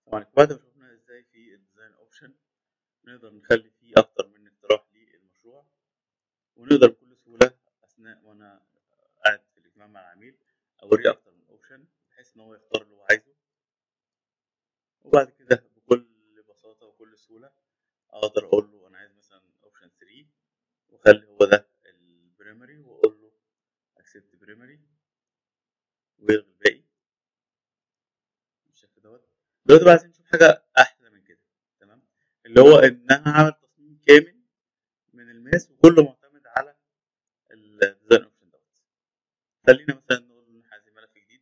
طبعا بعد ما شفنا ازاي في الديزاين اوبشن نقدر نخلي فيه اكتر من اقتراح للمشروع ونقدر بكل سهوله اثناء وانا قاعد في الاجتماع مع العميل اوريه اكتر من اوبشن بحيث ان هو يختار اللي هو عايزه وبعد كده بكل بساطه وكل سهوله اقدر اقول له انا عايز مثلا اوبشن 3 واخلي هو ده البريمري واقول له اكسبت بريمري ويلغي الباقي بالشكل دوت دلوقتي بقى عايزين نشوف حاجه احلى من كده تمام اللي هو ان انا هعمل تصميم كامل من الماس وكله معتمد على الديزاين اوبشن دوت خلينا مثلا نقول ان احنا عايزين ملف جديد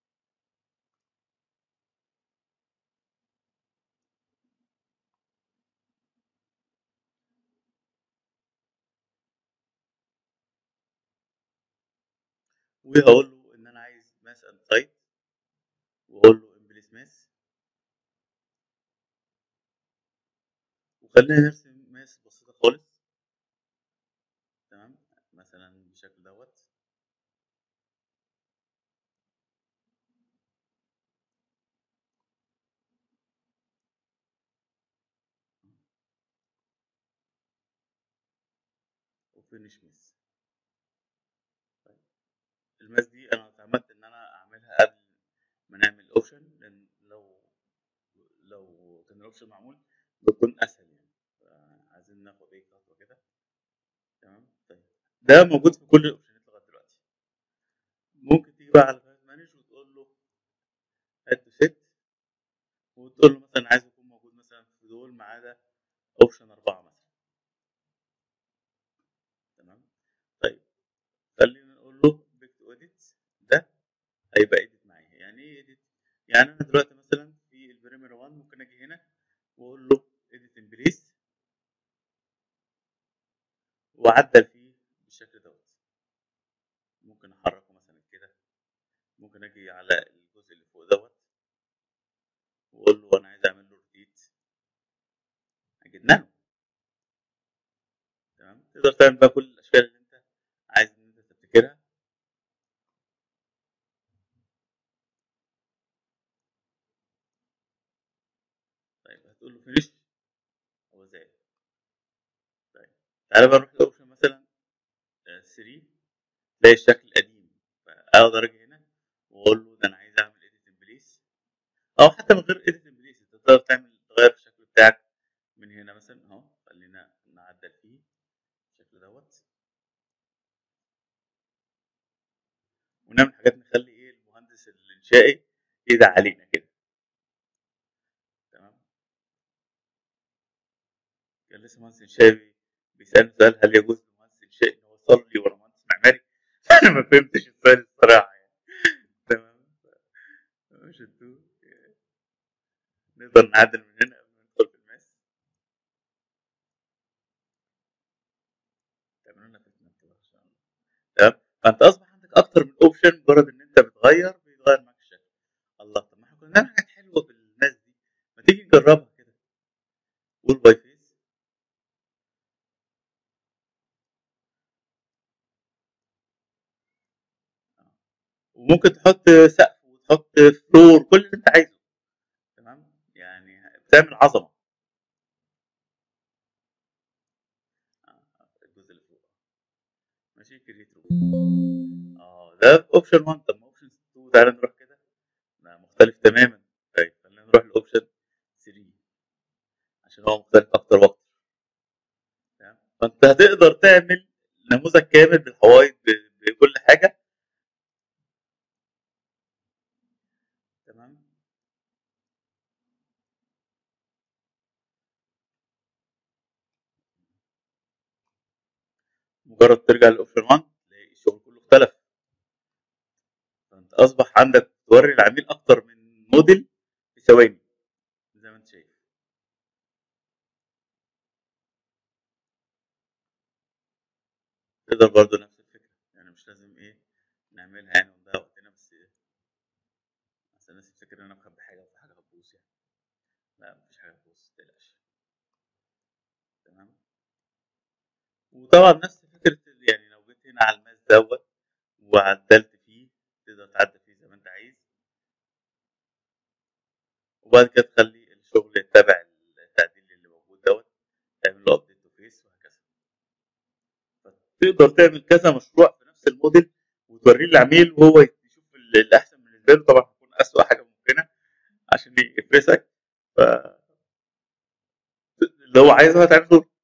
وهقول له ان انا عايز ماس اند سايت واقول له امبليس ماس وخلينا نرسم ماس بسيطه خالص تمام مثلا بالشكل دوت وفينش ماس طيب الماس دي انا اتعمدت ان انا اعملها قبل ما نعمل الاوبشن لان لو لو كان الاوبشن معمول بيكون اسهل يعني عايزين ناخد ايه خطوه كده تمام طيب ده موجود في كل الاوبشنات لغايه دلوقتي ممكن تيجي بقى على الفايل مانج وتقول له اد تو سيت وتقول له مثلا عايز يكون موجود مثلا في دول ما عدا اوبشن أربعة مثلا تمام طيب خلينا نقول له بيك تو اديت ده هيبقى اديت معايا يعني ايه اديت يعني انا دلوقتي مثلا في البريمير 1 ممكن اجي هنا واقول له اديت ان بليس واعدل فيه بالشكل دوت ممكن احركه مثلا كده ممكن اجي على الجزء اللي فوق دوت واقول له انا عايز اعمل له روتيت اجدنا له تمام تقدر تعمل بقى كل الاشكال اللي انت عايز ان انت تفتكرها طيب هتقول له فينيش هو زي طيب تعالى بقى نروح لاوبشن مثلا 3 تلاقي الشكل قديم فاقدر اجي هنا واقول له ده انا عايز اعمل اديت بليس او حتى من غير اديت بليس انت تقدر تعمل تغير الشكل بتاعك من هنا مثلا اهو خلينا نعدل فيه بالشكل دوت ونعمل حاجات نخلي ايه المهندس الانشائي يدعي علينا كده تمام كان لسه مهندس انشائي بيسالني سؤال هل يجوز لمهندس انشائي ان هو يصلي ورا مهندس معماري انا ما فهمتش السؤال الصراحه يعني تمام مش انتوا نقدر نعدل من هنا قبل ما ندخل في الماس تعملوا لنا فتنه كده ان شاء الله تمام فانت اصبح عندك اكتر من اوبشن مجرد ان انت بتغير بيتغير معاك الشكل الله طب ما احنا كنا بنعمل حاجات حلوه في الماس دي ما تيجي نجربها كده قول باي فيس وممكن تحط سقف وتحط فلور كل اللي انت عايزه تمام يعني بتعمل عظمه الجزء اللي فوق ماشي كريت اه ده اوبشن 1 طب ما اوبشن 2 تعالى نروح كده لا مختلف تماما طيب خلينا نروح لاوبشن 3 عشان هو مختلف اكتر واكتر تمام فانت هتقدر تعمل نموذج كامل بالحوايط بكل حاجه تمام مجرد ترجع لاوبشن 1 تلاقي الشغل كله اختلف فانت اصبح عندك توري العميل اكتر من موديل في ثواني زي ما انت شايف تقدر برضه نفس الفكره يعني مش لازم ايه نعملها يعني ونضيع وقتنا بس ايه عشان الناس تفتكر ان انا بخبي حاجه وفي حاجه هتبوظ يعني لا مفيش حاجه هتبوظ متقلقش تمام وطبعا نفس فكره يعني لو جيت هنا على الماس دوت وعدلت فيه تقدر تعدل فيه زي ما انت عايز وبعد كده تخلي الشغل يتبع التعديل اللي موجود دوت تعمل له ابديت تو فيس وهكذا تقدر تعمل كذا مشروع في نفس الموديل وتوريه للعميل وهو يشوف الاحسن بالنسبه له طبعا هيكون اسوء حاجه ممكنه عشان يفرسك ف اللي هو عايزها تعمل